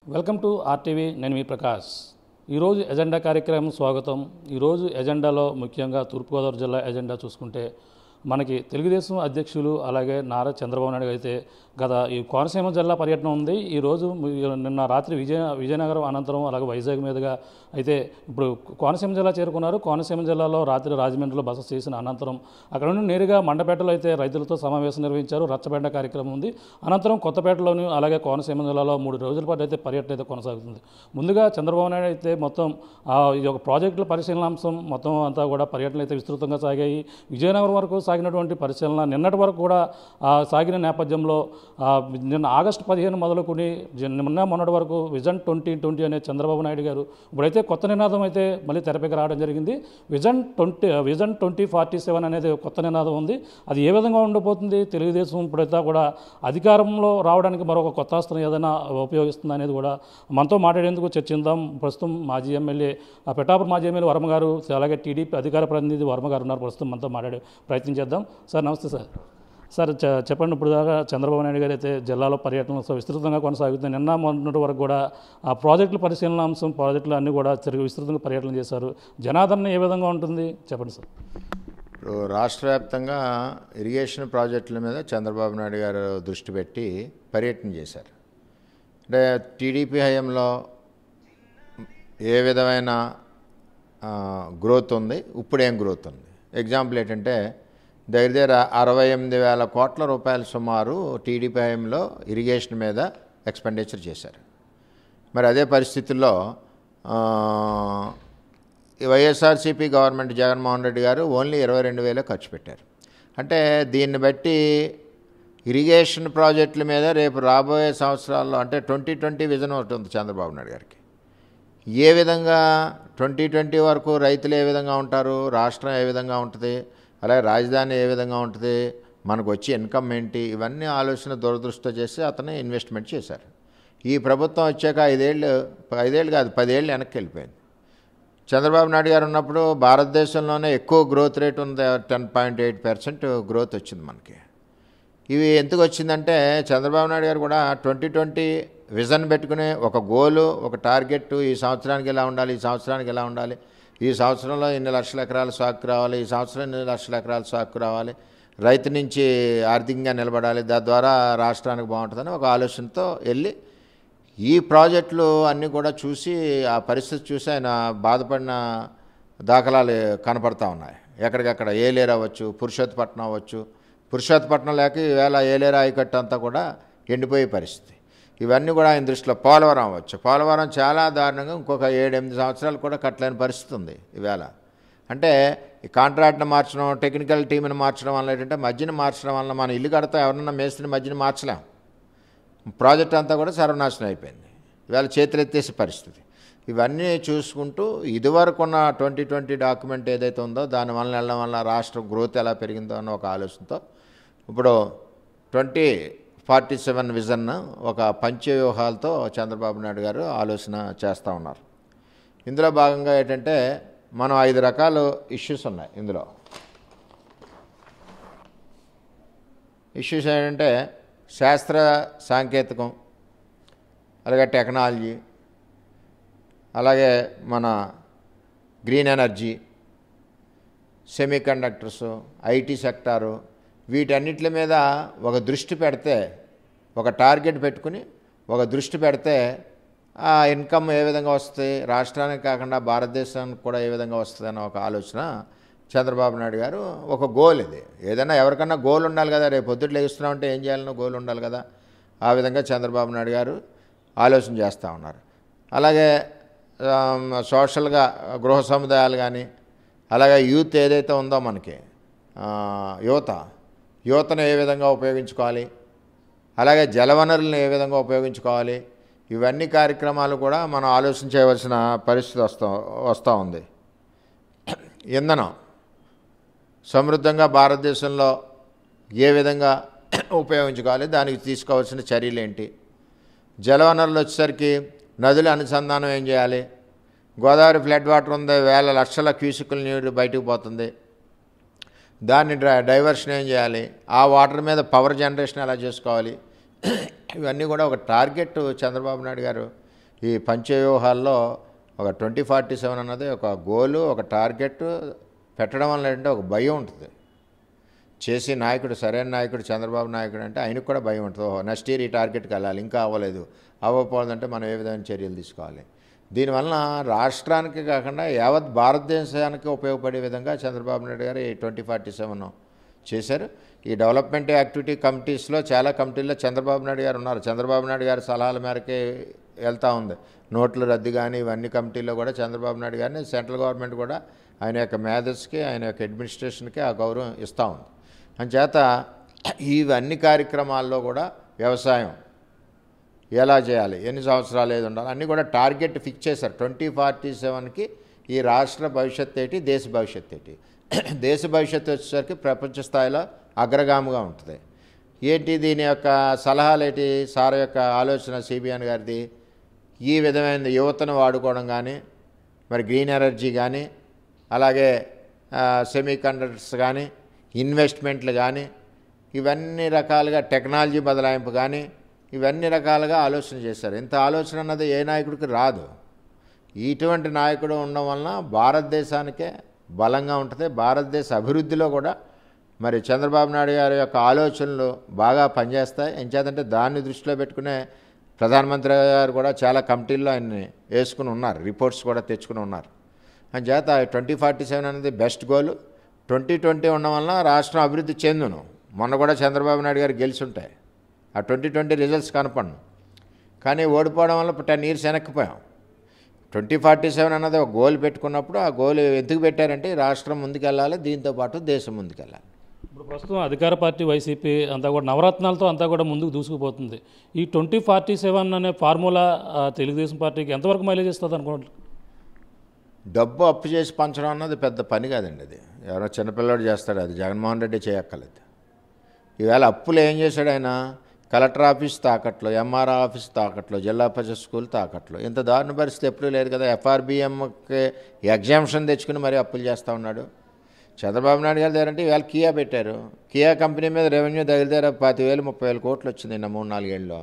welcome to RTV నేను మీ ప్రకాష్ ఈరోజు agenda కార్యక్రమం స్వాగతం ఈరోజు ఎజెండాలో ముఖ్యంగా తూర్పుగోదావరి జిల్లా ఎజెండా చూసుకుంటే మనకి తెలుగుదేశం అధ్యక్షులు అలాగే నారా చంద్రబాబు నాయుడు అయితే గత ఈ కోనసీమ జిల్లా పర్యటన ఉంది ఈరోజు నిన్న రాత్రి విజయ విజయనగరం అనంతరం అలాగే వైజాగ్ మీదుగా అయితే ఇప్పుడు కోనసీమ జిల్లా చేరుకున్నారు కోనసీమ జిల్లాలో రాత్రి రాజమండ్రిలో బస చేసిన అనంతరం అక్కడ నుండి నేరుగా మండపేటలో అయితే రైతులతో సమావేశం నిర్వహించారు రచ్చబండ కార్యక్రమం ఉంది అనంతరం కొత్తపేటలోని అలాగే కోనసీమ జిల్లాలో మూడు రోజుల పాటు అయితే పర్యటన అయితే కొనసాగుతుంది ముందుగా చంద్రబాబు నాయుడు అయితే మొత్తం ఆ, ఈ యొక్క ప్రాజెక్టుల పరిశీలనాంశం మొత్తం అంతా కూడా పర్యటనలు అయితే విస్తృతంగా సాగాయి విజయనగరం వరకు సాగినటువంటి పరిశీలన నిన్నటి వరకు కూడా ఆ, సాగిన నేపథ్యంలో ఆ, నిన్న ఆగస్టు పదిహేను మొదలుకొని జ- నిన్న మొన్నటి వరకు విజన్ ట్వంటీ ట్వంటీ అనే చంద్రబాబు నాయుడు గారు ఇప్పుడైతే కొత్త నినాదం అయితే మళ్ళీ తెరపైకి రావడం జరిగింది vision twenty vision twenty forty seven అనేది కొత్త నినాదం ఉంది అది ఏ విధంగా ఉండబోతుంది తెలుగుదేశం ఇప్పుడైతే కూడా అధికారంలో రావడానికి మరొక కొత్త అస్త్రం ఏదైనా ఉపయోగిస్తుంది అనేది కూడా మనతో మాట్లాడేందుకు చర్చిద్దాం ప్రస్తుతం మాజీ ఎమ్మెల్యే ఆ పిఠాపురం మాజీ ఎమ్మెల్యే వర్మ గారు అలాగే టీడీపీ అధికార ప్రతినిధి వర్మ గారు ఉన్నారు ప్రస్తుతం మనతో మాట్లాడే ప్రయత్నం చేద్దాం సార్ నమస్తే సార్ సార్ చ- చెప్పండి ఇప్పుడు దాకా చంద్రబాబు నాయుడు గారు అయితే జిల్లాలో పర్యటన సో విస్తృతంగా కొనసాగుతుంది నిన్న మొన్నటి వరకు కూడా ఆ ప్రాజెక్టుల పరిశీలన అంశం ప్రాజెక్టులు అన్నీ కూడా తిరిగి విస్తృతంగా పర్యటన చేశారు జనాదరణ ఏ విధంగా ఉంటుంది చెప్పండి సార్ ఇప్పుడు రాష్ట్ర వ్యాప్తంగా ఇరిగేషన్ ప్రాజెక్టుల మీద చంద్రబాబు నాయుడు గారు దృష్టి పెట్టి పర్యటన చేశారు అంటే టీడీపీ హయాంలో ఏ విధమైన గ్రోత్ ఉంది ఇప్పుడు ఏం గ్రోత్ ఉంది ఎగ్జాంపుల్ ఏంటంటే దగ్గర దగ్గర అరవై ఎనిమిది వేల కోట్ల రూపాయలు సుమారు టీడీపీ హయాంలో ఇరిగేషన్ మీద ఎక్స్పెండిచర్ చేశారు మరి అదే పరిస్థితుల్లో ఆ, ఈ వైఎస్ఆర్సీపీ గవర్నమెంట్ జగన్మోహన్ రెడ్డి గారు ఓన్లీ ఇరవై రెండు వేలే ఖర్చు పెట్టారు అంటే దీన్ని బట్టి ఇరిగేషన్ ప్రాజెక్టుల మీద రేపు రాబోయే సంవత్సరాల్లో అంటే ట్వంటీ ట్వంటీ విజన్ ఒకటి ఉంది చంద్రబాబు నాయుడు గారికి ఏ విధంగా ట్వంటీ ట్వంటీ వరకు రైతులు ఏ విధంగా ఉంటారు రాష్ట్రం ఏ విధంగా ఉంటుంది అలాగే రాజధాని ఏ విధంగా ఉంటుంది మనకు వచ్చే ఇన్కమ్ ఏంటి ఇవన్నీ ఆలోచన దురదృష్టి చేసి అతను ఇన్వెస్ట్మెంట్ చేశారు ఈ ప్రభుత్వం వచ్చాక ఐదేళ్ళు ఐదేళ్ళు కాదు పదేళ్ళు వెనక్కి వెళ్ళిపోయింది చంద్రబాబు నాయుడు గారు ఉన్నప్పుడు భారతదేశంలోనే ఎక్కువ గ్రోత్ రేట్ ఉంది ten point eight percent growth వచ్చింది మనకి ఇవి ఎందుకు వచ్చిందంటే చంద్రబాబు నాయుడు గారు కూడా ట్వంటీ ట్వంటీ విజన్ పెట్టుకుని ఒక గోలు ఒక టార్గెట్ ఈ సంవత్సరానికి ఎలా ఉండాలి ఈ సంవత్సరానికి ఎలా ఉండాలి ఈ సంవత్సరంలో ఇన్ని లక్షల ఎకరాల సాగు రావాలి ఈ సంవత్సరం ఇన్ని లక్షల ఎకరాల సాగు రావాలి రైతు నుంచి ఆర్థికంగా నిలబడాలి దాని ద్వారా రాష్ట్రానికి బాగుంటుందని ఒక ఆలోచనతో వెళ్ళి ఈ ప్రాజెక్టులు అన్నీ కూడా చూసి ఆ పరిస్థితి చూసి ఆయన బాధపడిన దాఖలాలు కనపడతా ఉన్నాయి ఎక్కడికక్కడ ఏలేరు అవ్వచ్చు పురుషోత్పట్నం అవ్వచ్చు పురుషోత్పట్నం లేక ఈవేళ ఏలేరు ఆయకట్టు అంతా కూడా ఎండిపోయే పరిస్థితి ఇవన్నీ కూడా ఆయన దృష్టిలో పోలవరం అవ్వచ్చు పోలవరం చాలా దారుణంగా ఇంకొక ఏడెనిమిది సంవత్సరాలు కూడా కట్టలేని పరిస్థితి ఉంది ఈవేళ అంటే ఈ కాంట్రాక్ట్ని మార్చడం టెక్నికల్ టీంని మార్చడం వల్ల ఏంటంటే మధ్యన మార్చడం వల్ల మనం ఇల్లు కడతా ఎవరన్నా మేస్త్రిని మధ్యన మార్చలేం ప్రాజెక్ట్ అంతా కూడా సర్వనాశనం అయిపోయింది ఇవాళ చేతులెత్తేసే పరిస్థితి ఇవన్నీ చూసుకుంటూ ఇదివరకు ఉన్న ట్వంటీ ట్వంటీ డాక్యుమెంట్ ఏదైతే ఉందో దానివల్ల వెళ్ళడం వల్ల రాష్ట్ర గ్రోత్ ఎలా పెరిగిందో అన్న ఒక ఆలోచనతో ఇప్పుడు ట్వంటీ ఫార్టీ సెవెన్ విజన్ ఒక పంచవ్యూహాలతో చంద్రబాబు నాయుడు గారు ఆలోచన చేస్తూ ఉన్నారు ఇందులో భాగంగా ఏంటంటే మనం ఐదు రకాల ఇష్యూస్ ఉన్నాయి ఇందులో ఇష్యూస్ ఏంటంటే శాస్త్ర సాంకేతికం అలాగే టెక్నాలజీ అలాగే మన green energy semi conductors IT sector వీటన్నిటి మీద ఒక దృష్టి పెడితే ఒక టార్గెట్ పెట్టుకుని ఒక దృష్టి పెడితే ఆ ఇన్కమ్ ఏ విధంగా వస్తుంది రాష్ట్రానికి కాకుండా భారతదేశానికి కూడా ఏ విధంగా వస్తుంది అన్న ఒక ఆలోచన చంద్రబాబు నాయుడు గారు ఒక గోల్ ఇది ఏదైనా ఎవరికన్నా గోల్ ఉండాలి కదా రేపు పొద్దుట్లు లేస్తున్నామంటే ఏం చేయాలనో గోల్ ఉండాలి కదా ఆ విధంగా చంద్రబాబు నాయుడు గారు ఆలోచన చేస్తూ ఉన్నారు అలాగే ఆమ్, సోషల్గా గృహ సముదాయాలు కానీ అలాగే యూత్ ఏదైతే ఉందో మనకి ఆ, యువత యువతను ఏ విధంగా ఉపయోగించుకోవాలి అలాగే జలవనరులను ఏ విధంగా ఉపయోగించుకోవాలి ఇవన్నీ కార్యక్రమాలు కూడా మనం ఆలోచన చేయవలసిన పరిస్థితి వస్తూ వస్తూ ఉంది ఇంధనం సమృద్ధంగా భారతదేశంలో ఏ విధంగా ఉపయోగించుకోవాలి దానికి తీసుకోవాల్సిన చర్యలు ఏంటి జలవనరులు వచ్చేసరికి నదుల అనుసంధానం ఏం చేయాలి గోదావరి ఫ్లడ్ వాటర్ ఉంది వేల లక్షల క్యూసికుల నీరు బయటకు పోతుంది దాన్ని డ్రై డైవర్షన్ ఏం చేయాలి ఆ వాటర్ మీద పవర్ జనరేషన్ ఎలా చేసుకోవాలి ఇవన్నీ కూడా ఒక టార్గెట్ చంద్రబాబు నాయుడు గారు ఈ పంచవ్యూహాల్లో ఒక ట్వంటీ ఫార్టీ సెవెన్ అన్నది ఒక గోలు ఒక టార్గెట్ పెట్టడం వల్ల ఏంటంటే ఒక భయం ఉంటుంది చేసి నాయకుడు సరైన నాయకుడు చంద్రబాబు నాయకుడు అంటే ఆయనకు కూడా భయం ఉంటుంది ఓహో నెక్స్ట్ ఇయర్ ఈ టార్గెట్కి వెళ్ళాలి ఇంకా అవ్వలేదు అవ్వకపోదంటే మనం ఏ విధమైన చర్యలు తీసుకోవాలి దీనివల్ల రాష్ట్రానికి కాకుండా యావత్ భారతదేశానికి ఉపయోగపడే విధంగా చంద్రబాబు నాయుడు గారు ఈ ట్వంటీ ఫార్టీ సెవెన్ చేశారు ఈ డెవలప్మెంట్ యాక్టివిటీ కమిటీస్లో చాలా కమిటీల్లో చంద్రబాబు నాయుడు గారు ఉన్నారు చంద్రబాబు నాయుడు గారి సలహాల మేరకే వెళ్తూ ఉంది నోట్ల రద్దు కానీ ఇవన్నీ కమిటీల్లో కూడా చంద్రబాబు నాయుడు గారిని సెంట్రల్ గవర్నమెంట్ కూడా ఆయన యొక్క మేధస్కి ఆయన యొక్క అడ్మినిస్ట్రేషన్కి ఆ గౌరవం ఇస్తూ ఉంది అంచేత ఇవన్నీ కార్యక్రమాల్లో కూడా వ్యవసాయం ఎలా చేయాలి ఎన్ని సంవత్సరాలు ఏది ఉండాలి అన్నీ కూడా టార్గెట్ ఫిక్స్ చేశారు ట్వంటీ ఫార్టీ సెవెన్కి ఈ రాష్ట్ర భవిష్యత్ ఏంటి దేశ భవిష్యత్ ఏంటి దేశ భవిష్యత్తు వచ్చేసరికి ప్రపంచ స్థాయిలో అగ్రగామిగా ఉంటుంది ఏంటి దీని యొక్క సలహాలు ఏంటి సార్ యొక్క ఆలోచన సిబిఎన్ గారిది ఈ విధమైన యువతను వాడుకోవడం కానీ మరి గ్రీన్ ఎనర్జీ కానీ అలాగే సెమీ కండక్టర్స్ కానీ ఇన్వెస్ట్మెంట్లు కానీ ఇవన్నీ రకాలుగా టెక్నాలజీ బదలాయింపు కానీ ఇవన్నీ రకాలుగా ఆలోచన చేశారు ఇంత ఆలోచన అన్నది ఏ నాయకుడికి రాదు ఇటువంటి నాయకుడు ఉండడం వలన భారతదేశానికే బలంగా ఉంటుంది భారతదేశ అభివృద్ధిలో కూడా మరి చంద్రబాబు నాయుడు గారి యొక్క ఆలోచనలు బాగా పనిచేస్తాయి ఎంచేతంటే దాన్ని దృష్టిలో పెట్టుకునే ప్రధానమంత్రి గారు కూడా చాలా కమిటీల్లో ఆయన్ని వేసుకుని ఉన్నారు రిపోర్ట్స్ కూడా తెచ్చుకుని ఉన్నారు అంచేత ట్వంటీ ఫార్టీ సెవెన్ అనేది బెస్ట్ గోల్ ట్వంటీ ట్వంటీ ఉండడం వలన రాష్ట్రం అభివృద్ధి చెందును మొన్న కూడా చంద్రబాబు నాయుడు గారు గెలిచి ఉంటాయి ఆ ట్వంటీ ట్వంటీ రిజల్ట్స్ కనపడను కానీ ఓడిపోవడం వల్ల టెన్ ఇయర్స్ వెనక్కిపోయాం ట్వంటీ ఫార్టీ సెవెన్ అన్నది ఒక గోల్ పెట్టుకున్నప్పుడు ఆ గోల్ ఎందుకు పెట్టారంటే ఈ రాష్ట్రం ముందుకెళ్ళాలి దీంతో పాటు దేశం ముందుకెళ్ళాలి ఇప్పుడు ప్రస్తుతం అధికార పార్టీ వైసీపీ అంతా కూడా నవరత్నాలతో అంతా కూడా ముందుకు దూసుకుపోతుంది ఈ ట్వంటీ ఫార్టీ సెవెన్ అనే ఫార్ములా ఆ, తెలుగుదేశం పార్టీకి ఎంతవరకు మైలేజ్ ఇస్తుంది అనుకోండి డబ్బు అప్పు చేసి పంచడం అన్నది పెద్ద పని కాదండి అది ఎవరో చిన్నపిల్లడు చేస్తాడు అది జగన్మోహన్ రెడ్డి చేయక్కర్లేదు ఈవేళ అప్పులు ఏం చేశాడు ఆయన కలెక్టర్ ఆఫీస్ తాకట్లో ఎంఆర్ఆ ఆఫీస్ తాకట్లో జిల్లా పరిషత్ స్కూల్ తాకట్లో ఇంత దారుణ పరిస్థితి ఎప్పుడూ లేదు కదా ఎఫ్ఆర్బిఎంకి ఎగ్జామ్షన్ తెచ్చుకుని మరి అప్పులు చేస్తూ ఉన్నాడు చంద్రబాబు నాయుడు గారు దగ్గరంటే ఇవాళ కియా పెట్టారు కియా కంపెనీ మీద రెవెన్యూ దగ్గర దగ్గర పది వేలు ముప్పై వేల కోట్లు వచ్చింది నిన్న మూడు నాలుగేళ్ళలో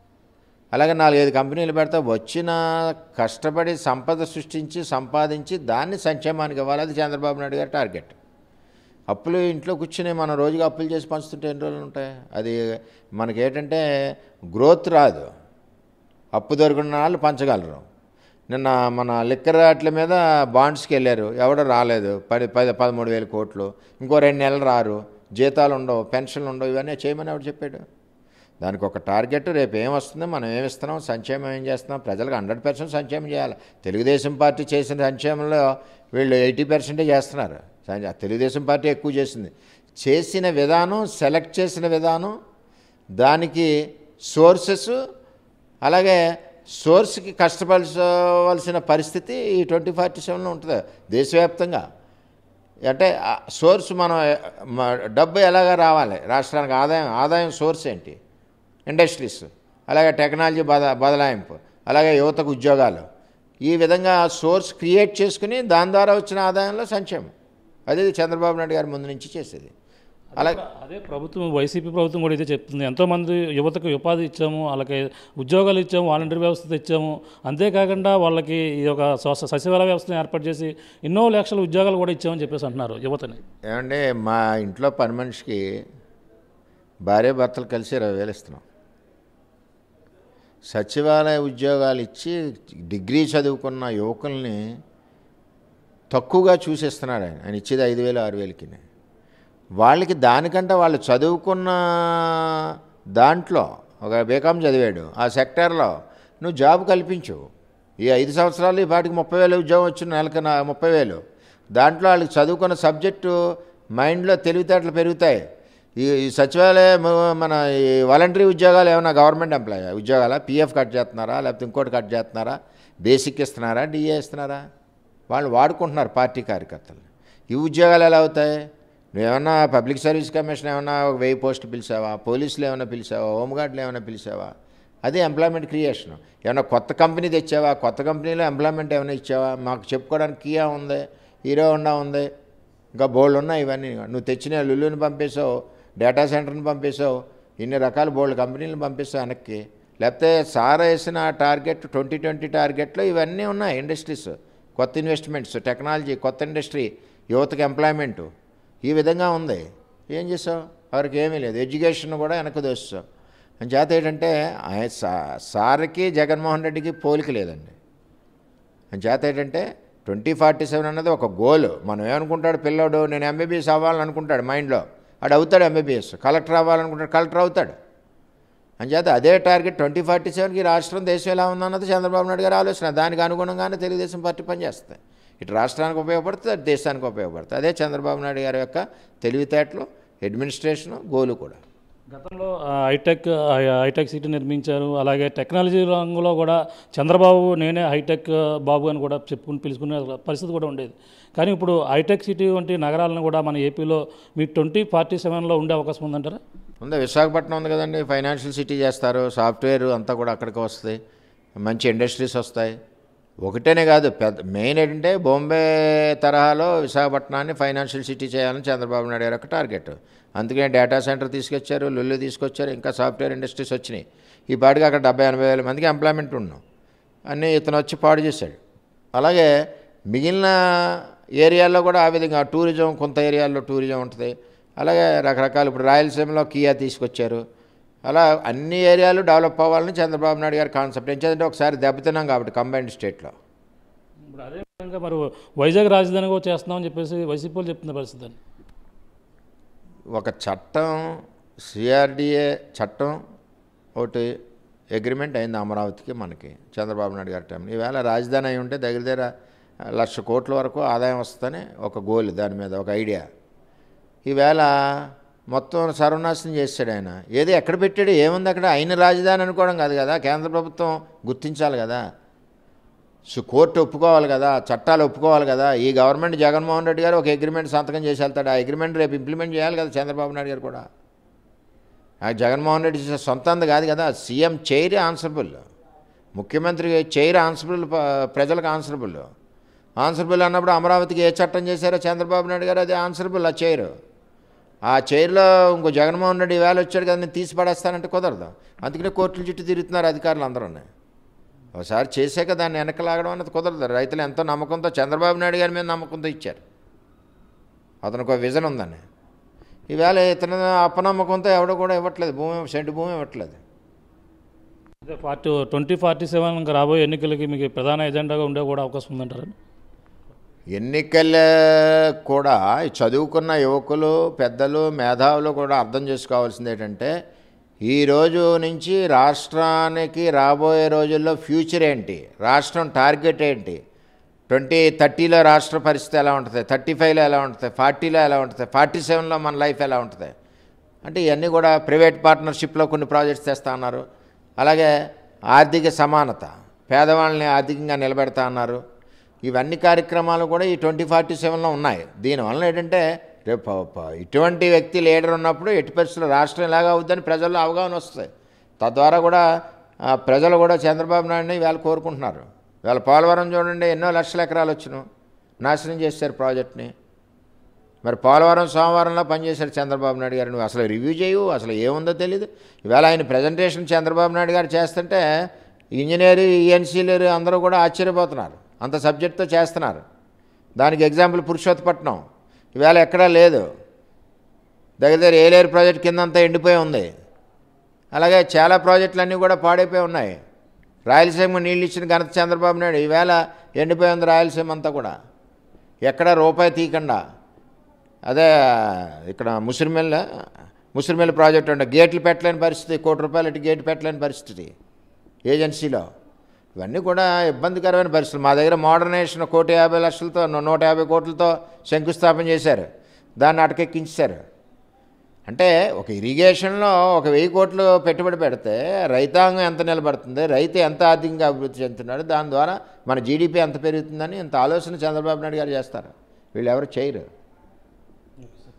అలాగే నాలుగైదు కంపెనీలు పెడితే వచ్చిన కష్టపడి సంపద సృష్టించి సంపాదించి దాన్ని సంక్షేమానికి ఇవ్వాలి అది చంద్రబాబు నాయుడు గారి టార్గెట్ అప్పులు ఇంట్లో కూర్చుని మనం రోజుగా అప్పులు చేసి పంచుతుంటే ఎన్ని రోజులు ఉంటాయి అది మనకేంటంటే గ్రోత్ రాదు అప్పు దొరికిన వాళ్ళు పంచగలరు నిన్న మన లిక్కర్ వాటి మీద బాండ్స్కి వెళ్ళారు ఎవడో రాలేదు పది పది పదమూడు వేల కోట్లు ఇంకో రెండు నెలలు రారు జీతాలు ఉండవు పెన్షన్లు ఉండవు ఇవన్నీ చేయమని ఎవడు చెప్పాడు దానికి ఒక టార్గెట్ రేపు ఏమొస్తుంది మనం ఏమి ఇస్తున్నాం సంక్షేమం ఏం చేస్తున్నాం ప్రజలకు హండ్రెడ్ పర్సెంట్ సంక్షేమం చేయాలి తెలుగుదేశం పార్టీ చేసిన సంక్షేమంలో వీళ్ళు ఎయిటీ పర్సెంటే చేస్తున్నారు సంక్ష- తెలుగుదేశం పార్టీ ఎక్కువ చేసింది చేసిన విధానం సెలెక్ట్ చేసిన విధానం దానికి సోర్సెస్ అలాగే సోర్స్కి కష్టపడవలసిన పరిస్థితి ఈ ట్వంటీ ఫార్టీ సెవెన్లో ఉంటుంది దేశవ్యాప్తంగా అంటే ఆ సోర్స్ మనం మ- డబ్బు ఎలాగ రావాలి రాష్ట్రానికి ఆదాయం ఆదాయం సోర్స్ ఏంటి ఇండస్ట్రీస్ అలాగే టెక్నాలజీ బద బదలాయింపు అలాగే యువతకు ఉద్యోగాలు ఈ విధంగా సోర్స్ క్రియేట్ చేసుకుని దాని ద్వారా వచ్చిన ఆదాయంలో సంక్షేమం అది చంద్రబాబు నాయుడు గారి ముందు నుంచి చేసేది అలాగే అదే ప్రభుత్వం వైసీపీ ప్రభుత్వం కూడా ఇదే చెప్తుంది ఎంతోమంది యువతకు ఉపాధి ఇచ్చాము వాళ్ళకి ఉద్యోగాలు ఇచ్చాము వాలంటీర్ వ్యవస్థ ఇచ్చాము అంతేకాకుండా వాళ్ళకి ఈ యొక్క స్వ- సచివాలయ వ్యవస్థను ఏర్పాటు చేసి ఎన్నో లక్షల ఉద్యోగాలు కూడా ఇచ్చామని చెప్పేసి అంటున్నారు యువతని ఏమంటే మా ఇంట్లో పని మనిషికి భార్య భర్తలు కలిసి ఇరవై వేలు ఇస్తున్నాం సచివాలయ ఉద్యోగాలు ఇచ్చి డిగ్రీ చదువుకున్న యువకుల్ని తక్కువగా చూసేస్తున్నాడు ఆయన ఆయన ఇచ్చేది ఐదు వేలు ఆరు వేలకి వాళ్ళకి దానికంటే వాళ్ళు చదువుకున్న దాంట్లో ఒక బీకామ్ చదివాడు ఆ సెక్టార్లో నువ్వు జాబ్ కల్పించు ఈ ఐదు సంవత్సరాలు ఈ పాటికి ముప్పై వేలు ఉద్యోగం వచ్చిన నెలకు నా ముప్పై వేలు దాంట్లో వాళ్ళకి చదువుకున్న సబ్జెక్టు మైండ్లో తెలివితేటలు పెరుగుతాయి ఈ ఈ సచివాలయ మ- మన ఈ వాలంటరీ ఉద్యోగాలు ఏమైనా గవర్నమెంట్ ఎంప్లాయ్ ఉద్యోగాలా పిఎఫ్ కట్ చేస్తున్నారా లేకపోతే ఇంకోటి కట్ చేస్తున్నారా బేసిక్ ఇస్తున్నారా డిఏ ఇస్తున్నారా వాళ్ళు వాడుకుంటున్నారు పార్టీ కార్యకర్తలు ఈ ఉద్యోగాలు ఎలా అవుతాయి నువ్వేమన్నా పబ్లిక్ సర్వీస్ కమిషన్ ఏమన్నా ఒక వెయ్యి పోస్టులు పిలిచావా పోలీసులు ఏమైనా పిలిచావా హోంగార్డులు ఏమైనా పిలిచావా అదే ఎంప్లాయ్మెంట్ క్రియేషన్ ఏమైనా కొత్త కంపెనీ తెచ్చావా కొత్త కంపెనీలో ఎంప్లాయ్మెంట్ ఏమైనా ఇచ్చావా మాకు చెప్పుకోవడానికి కియా ఉంది హీరో హోండా ఉంది ఇంకా బోల్డ్ ఉన్నాయి ఇవన్నీ నువ్వు తెచ్చిన లులుని పంపేసావు డేటా సెంటర్ని పంపేసావు ఇన్ని రకాల బోల్డ్ కంపెనీలను పంపిస్తావు వెనక్కి లేకపోతే సార్ వేసిన టార్గెట్ ట్వంటీ ట్వంటీ టార్గెట్లో ఇవన్నీ ఉన్నాయి ఇండస్ట్రీస్ కొత్త ఇన్వెస్ట్మెంట్స్ టెక్నాలజీ కొత్త ఇండస్ట్రీ యువతకి ఎంప్లాయ్మెంటు ఈ విధంగా ఉంది ఏం చేసావు వారికి ఏమీ లేదు ఎడ్యుకేషన్ కూడా వెనక్కి దోస్తావు అని చేత ఏంటంటే ఆయన సా- సార్కి జగన్మోహన్ రెడ్డికి పోలిక లేదండి అని చేత ఏంటంటే ట్వంటీ ఫార్టీ సెవెన్ అన్నది ఒక గోల్ మనం ఏమనుకుంటాడు పిల్లోడు నేను ఎంబీబీఎస్ అవ్వాలని అనుకుంటాడు మైండ్లో ఆడు అవుతాడు ఎంబీబీఎస్ కలెక్టర్ అవ్వాలనుకుంటాడు కలెక్టర్ అవుతాడు అంచేత అదే టార్గెట్ ట్వంటీ ఫార్టీ సెవెన్కి రాష్ట్రం దేశం ఎలా ఉందన్నది చంద్రబాబు నాయుడు గారి ఆలోచన దానికి అనుగుణంగానే తెలుగుదేశం పార్టీ పనిచేస్తుంది ఇటు రాష్ట్రానికి ఉపయోగపడుతుంది అటు దేశానికి ఉపయోగపడుతుంది అదే చంద్రబాబు నాయుడు గారి యొక్క తెలివితేటలు అడ్మినిస్ట్రేషను గోలు కూడా గతంలో ఆ, హైటెక్ ఆ, హైటెక్ సిటీ నిర్మించారు అలాగే టెక్నాలజీ రంగంలో కూడా చంద్రబాబు నేనే హైటెక్ బాబు అని కూడా చెప్పుకుని పిలుచుకునే పరిస్థితి కూడా ఉండేది కానీ ఇప్పుడు హైటెక్ సిటీ వంటి నగరాలను కూడా మన ఏపీలో మీ ట్వంటీ ఫార్టీ సెవెన్లో ఉండే అవకాశం ఉందంటారా ఉంది విశాఖపట్నం ఉంది కదండి ఫైనాన్షియల్ సిటీ చేస్తారు సాఫ్ట్వేర్ అంతా కూడా అక్కడికి వస్తాయి మంచి ఇండస్ట్రీస్ వస్తాయి ఒకటేనే కాదు పెద్ద మెయిన్ ఏంటంటే బాంబే తరహాలో విశాఖపట్నాన్ని ఫైనాన్షియల్ సిటీ చేయాలని చంద్రబాబు నాయుడు గారి యొక్క టార్గెట్ అందుకనే డేటా సెంటర్ తీసుకొచ్చారు లుల్లు తీసుకొచ్చారు ఇంకా సాఫ్ట్వేర్ ఇండస్ట్రీస్ వచ్చినాయి ఈ పాటికి అక్కడ డెబ్బై ఎనభై వేల మందికి ఎంప్లాయ్మెంట్ ఉన్నాం అన్నీ ఇతను వచ్చి పాడు చేశాడు అలాగే మిగిలిన ఏరియాల్లో కూడా ఆ విధంగా టూరిజం కొంత ఏరియాల్లో టూరిజం ఉంటుంది అలాగే రకరకాల ఇప్పుడు రాయలసీమలో కియా తీసుకొచ్చారు అలా అన్ని ఏరియాలు డెవలప్ అవ్వాలని చంద్రబాబు నాయుడు గారి కాన్సెప్ట్ ఏంటంటే ఒకసారి దెబ్బతిన్నాం కాబట్టి కంబైన్డ్ స్టేట్లో ఇప్పుడు అదే విధంగా మరి వైజాగ్ రాజధానిగా చేస్తున్నామని చెప్పేసి వైసీపీ వాళ్ళు చెప్తున్న పరిస్థితి అండి ఒక చట్టం సిఆర్డిఏ చట్టం ఒకటి అగ్రిమెంట్ అయింది అమరావతికి మనకి చంద్రబాబు నాయుడు గారి టైం ఈవేళ రాజధాని అయి ఉంటే దగ్గర దగ్గర లక్ష కోట్ల వరకు ఆదాయం వస్తుందని ఒక గోల్ దాని మీద ఒక ఐడియా ఈవేళ మొత్తం సర్వనాశనం చేశాడు ఆయన ఏది ఎక్కడ పెట్టాడు ఏముంది అక్కడ ఆయన రాజధాని అనుకోవడం కాదు కదా కేంద్ర ప్రభుత్వం గుర్తించాలి కదా సో కోర్టు ఒప్పుకోవాలి కదా చట్టాలు ఒప్పుకోవాలి కదా ఈ గవర్నమెంట్ జగన్మోహన్ రెడ్డి గారు ఒక అగ్రిమెంట్ సంతకం చేసి వెళ్తాడు ఆ అగ్రిమెంట్ రేపు ఇంప్లిమెంట్ చేయాలి కదా చంద్రబాబు నాయుడు గారు కూడా ఆ జగన్మోహన్ రెడ్డి చేసే సొంతంది కాదు కదా సీఎం చైర్ ఆన్సరబుల్ ముఖ్యమంత్రి చైర్ ఆన్సరబుల్ ప్రజలకు ఆన్సరబుల్ ఆన్సరబుల్ అన్నప్పుడు అమరావతికి ఏ చట్టం చేశారో చంద్రబాబు నాయుడు గారు అది ఆన్సరబుల్ ఆ చైర్ ఆ చైర్లో ఇంకో జగన్మోహన్ రెడ్డి వేళ వచ్చాడు కదా నేను తీసి పడేస్తానంటే కుదరదు అందుకనే కోర్టుల చుట్టూ తిరుగుతున్నారు అధికారులు అందరూ ఒకసారి చేసాక దాన్ని వెనకలాగడం అనేది కుదరదు రైతులు ఎంతో నమ్మకంతో చంద్రబాబు నాయుడు గారి మీద నమ్మకంతో ఇచ్చారు అతనికి ఒక విజన్ ఉందని ఈవేళ ఇతను అపనమ్మకంతో ఎవడో కూడా ఇవ్వట్లేదు భూమి సెంటు భూమి ఇవ్వట్లేదు అదే ఫార్టీ ట్వంటీ ఫార్టీ సెవెన్ ఇంకా రాబోయే ఎన్నికలకి మీకు ప్రధాన ఎజెండాగా ఉండే కూడా అవకాశం ఉందంటారా ఎన్నికల కూడా ఈ చదువుకున్న యువకులు పెద్దలు మేధావులు కూడా అర్థం చేసుకోవాల్సింది ఏంటంటే ఈ రోజు నుంచి రాష్ట్రానికి రాబోయే రోజుల్లో ఫ్యూచర్ ఏంటి రాష్ట్రం టార్గెట్ ఏంటి ట్వంటీ థర్టీలో రాష్ట్ర పరిస్థితి ఎలా ఉంటుంది థర్టీ ఫైవ్లో ఎలా ఉంటుంది ఫార్టీలో ఎలా ఉంటుంది ఫార్టీ సెవెన్లో మన లైఫ్ ఎలా ఉంటుంది అంటే ఇవన్నీ కూడా ప్రైవేట్ పార్ట్నర్షిప్లో కొన్ని ప్రాజెక్ట్స్ తెస్తా అన్నారు అలాగే ఆర్థిక సమానత పేదవాళ్ళని ఆర్థికంగా నిలబెడతా అన్నారు ఇవన్నీ కార్యక్రమాలు కూడా ఈ ట్వంటీ ఫార్టీ సెవెన్లో ఉన్నాయి దీనివల్ల ఏంటంటే రేపు ప- ప- ఇటువంటి వ్యక్తి లీడర్ ఉన్నప్పుడు ఎట్టి పరిస్థితుల్లో రాష్ట్రం ఎలాగా అవుద్దని ప్రజల్లో అవగాహన వస్తుంది తద్వారా కూడా ఆ, ప్రజలు కూడా చంద్రబాబు నాయుడిని వేళ కోరుకుంటున్నారు వేళ పోలవరం చూడండి ఎన్నో లక్షల ఎకరాలు వచ్చినాయి నాశనం చేశారు ప్రాజెక్ట్ని మరి పోలవరం సోమవారంలో పనిచేశాడు చంద్రబాబు నాయుడు గారు నువ్వు అసలు రివ్యూ చేయవు అసలు ఏముందో తెలియదు ఇవాళ ఆయన ప్రజెంటేషన్ చంద్రబాబు నాయుడు గారు చేస్తుంటే ఇంజనీరు ఈఎన్సీలు అందరూ కూడా ఆశ్చర్యపోతున్నారు అంత సబ్జెక్ట్తో చేస్తున్నారు దానికి ఎగ్జాంపుల్ పురుషోత్తపట్నం ఇవాళ ఎక్కడా లేదు దగ్గర దగ్గర ఏలేరు ప్రాజెక్ట్ కింద అంతా ఎండిపోయి ఉంది అలాగే చాలా ప్రాజెక్టులన్నీ కూడా పాడైపోయి ఉన్నాయి రాయలసీమ నీళ్ళు ఇచ్చిన ఘనత చంద్రబాబు నాయుడు ఈవేళ ఎండిపోయి ఉంది రాయలసీమ అంతా కూడా ఎక్కడ రూపాయి తీయకుండా అదే ఇక్కడ ముసిరిమెల్ల ముసిరిమెల్ల ప్రాజెక్ట్ ఉండే గేట్లు పెట్టలేని పరిస్థితి కోటి రూపాయలు ఇటు గేటు పెట్టలేని పరిస్థితి ఏజెన్సీలో ఇవన్నీ కూడా ఇబ్బందికరమైన పరిస్థితులు మా దగ్గర మోడర్నైజేషన్ కోటి యాభై లక్షలతో నూ- నూట యాభై కోట్లతో శంకుస్థాపన చేశారు దాన్ని అటకెక్కించారు అంటే ఒక ఇరిగేషన్లో ఒక వెయ్యి కోట్లు పెట్టుబడి పెడితే రైతాంగం ఎంత నిలబడుతుంది రైతు ఎంత ఆర్థికంగా అభివృద్ధి చెందుతున్నాడు దాని ద్వారా మన జీడిపి ఎంత పెరుగుతుందని ఇంత ఆలోచన చంద్రబాబు నాయుడు గారు చేస్తారు వీళ్ళు ఎవరు చేయరు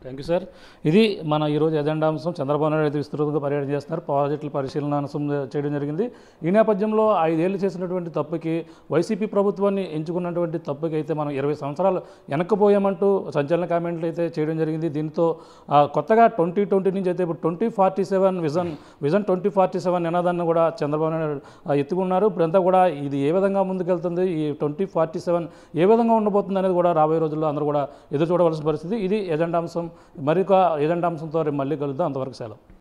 థ్యాంక్ యూ సార్ ఇది మన ఈరోజు ఎజెండా అంశం చంద్రబాబు నాయుడు అయితే విస్తృతంగా పర్యటన చేస్తున్నారు ప్రాజెక్టుల పరిశీలన అంశం చేయడం జరిగింది ఈ నేపథ్యంలో ఐదేళ్లు చేసినటువంటి తప్పుకి వైసీపీ ప్రభుత్వాన్ని ఎంచుకున్నటువంటి తప్పుకి అయితే మనం ఇరవై సంవత్సరాలు వెనక్కిపోయామంటూ సంచలన కామెంట్లు అయితే చేయడం జరిగింది దీంతో ఆ, కొత్తగా ట్వంటీ ట్వంటీ నుంచి అయితే ఇప్పుడు twenty forty seven vision vision twenty forty seven నినాదాన్ని కూడా చంద్రబాబు నాయుడు ఆ, ఎత్తుకున్నారు ఇప్పుడంతా కూడా ఇది ఏ విధంగా ముందుకెళ్తుంది ఈ ట్వంటీ ఫార్టీ సెవెన్ ఏ విధంగా ఉండబోతుంది అనేది కూడా రాబోయే రోజుల్లో అందరూ కూడా ఎదురు చూడవలసిన పరిస్థితి ఇది ఎజెండా అంశం మరొక ఎజెండా అంశంతో రేపు మళ్ళీ కలుద్దాం అంతవరకు సెలవు